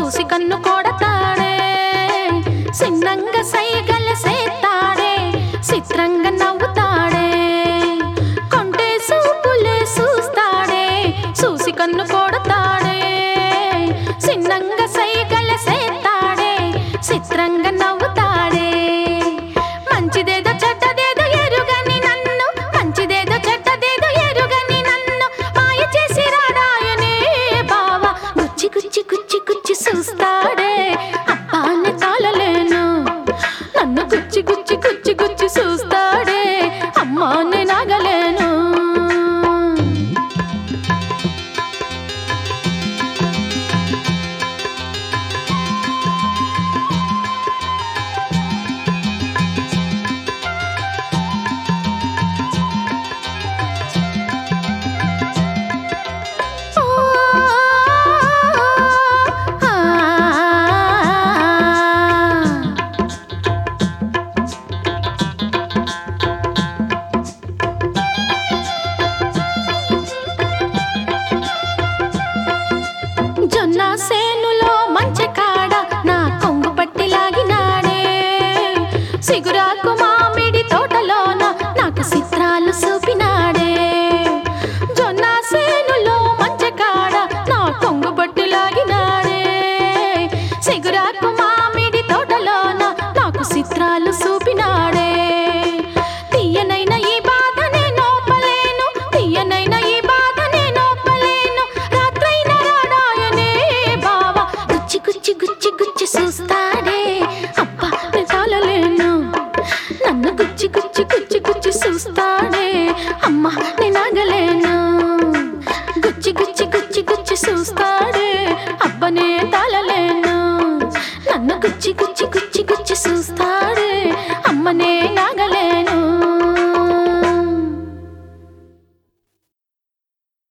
చూసి కన్ను కొడతాడే సిన్నంగా సైగల సేతాడే చిత్రంగా నవ్వుతాడే కొంటే సూపులే చూస్తాడే చూసి కన్ను కొడతాడే సిన్నంగా సైగల సేతాడే చిత్రంగా నవ్వుతాడే మంచిదేదో చెడ్డదేదో ఎరుగని నన్ను మంచిదేదో చెడ్డదేదో ఎరుగని నన్ను మాయ చేసి రాడాయనే బావా గుచ్చి గుచ్చి గుచ్చి గుచ్చి చూస్తాడే అప్పాన్ని తాళలేను నన్ను గుచ్చి గుచ్చి గుచ్చి గుచ్చి చూస్తాడే అమ్మాన్ని నాగలేను జొన్న సేనులో మంచి కాడ నా కొంగు పట్టి లాగినాడే సిగురాకు మామిడి తోటలోన నాకు చిత్రాలు చూపినాడే జొన్న సేనులో మంచి కాడ నా కొంగు పట్టి లాగినాడే సిగురాకు మామిడి తోటలోన నాకు చిత్రాలు చూపినాడే తీయనైన ఈ బాధ నోపలేను తీయనైన ఈ బాధ నోపలేను రాత్రైన రాడాయనే బావా గుచ్చి గుచ్చి గుచ్చి గుచ్చి చూస్తాడే అబ్బా నేను తాళలేను నన్ను గుచ్చి గుచ్చి గుచ్చి గుచ్చి చూస్తాడే అమ్మా